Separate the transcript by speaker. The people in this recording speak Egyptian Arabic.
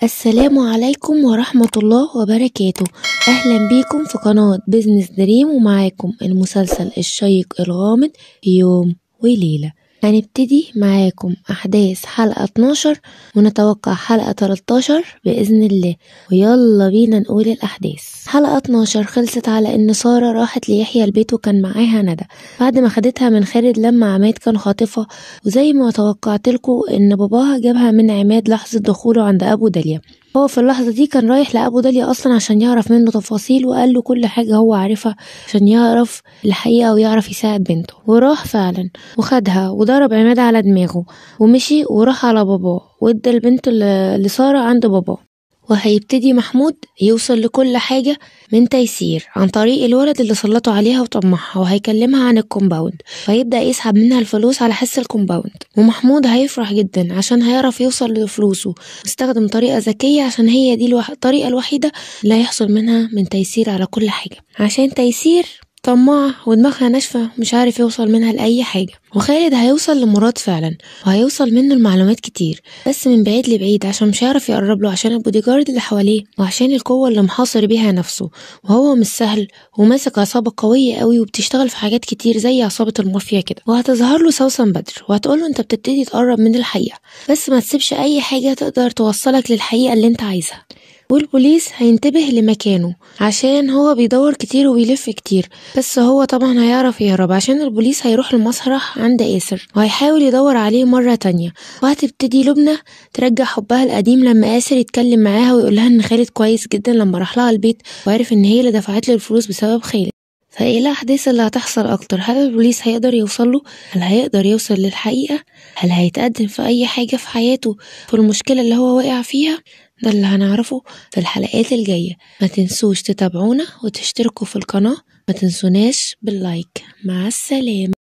Speaker 1: السلام عليكم ورحمة الله وبركاته أهلا بيكم في قناة بيزنس دريم ومعاكم المسلسل الشيق الغامض يوم وليلة هنبتدي معاكم أحداث حلقة 12 ونتوقع حلقة 13 بإذن الله ويلا بينا نقول الأحداث حلقة 12 خلصت على إن سارة راحت ليحيى البيت وكان معاها ندى بعد ما خدتها من خالد لما عماد كان خاطفها وزي ما توقعت لكم إن باباها جابها من عماد لحظة دخوله عند أبو داليا هو في اللحظة دي كان رايح لأبو داليا أصلا عشان يعرف منه تفاصيل وقال له كل حاجة هو عارفها عشان يعرف الحقيقة ويعرف يساعد بنته وراح فعلا وخدها وضرب عماد على دماغه ومشي وراح على باباه وادى البنت ل- لسارة عند باباه وهيبتدي محمود يوصل لكل حاجة من تيسير عن طريق الولد اللي سلطوا عليها وطمعها وهيكلمها عن الكومباوند فيبدأ يسحب منها الفلوس على حس الكومباوند ومحمود هيفرح جدا عشان هيعرف يوصل لفلوسه واستخدم طريقة ذكية عشان هي دي الوح... الطريقة الوحيدة اللي هيحصل منها من تيسير على كل حاجة عشان تيسير طماع ودماغها ناشفة مش عارف يوصل منها لأي حاجة وخالد هيوصل لمراد فعلا وهيوصل منه المعلومات كتير بس من بعيد لبعيد عشان مش هيعرف يقرب له عشان البوديجارد اللي حواليه وعشان القوة اللي محاصر بيها نفسه وهو مش سهل وماسك عصابة قوية قوي وبتشتغل في حاجات كتير زي عصابة المافيا كده وهتظهر له سوسن بدر وهتقول له انت بتبتدي تقرب من الحقيقة بس ما تسيبش أي حاجة تقدر توصلك للحقيقة اللي انت عايزها والبوليس هينتبه لمكانه عشان هو بيدور كتير وبيلف كتير بس هو طبعا هيعرف يهرب عشان البوليس هيروح المسرح عند آسر وهيحاول يدور عليه مرة تانية وهتبتدي لبنى ترجع حبها القديم لما آسر يتكلم معاها ويقولها إن خالد كويس جدا لما راح لها البيت وعرف إن هي اللي دفعت له الفلوس بسبب خالد فايه الاحداث اللي هتحصل اكتر هل البوليس هيقدر يوصل له هل هيقدر يوصل للحقيقه هل هيتقدم في اي حاجه في حياته في المشكله اللي هو واقع فيها ده اللي هنعرفه في الحلقات الجايه ما تنسوش تتابعونا وتشتركوا في القناه ما تنسوناش باللايك مع السلامه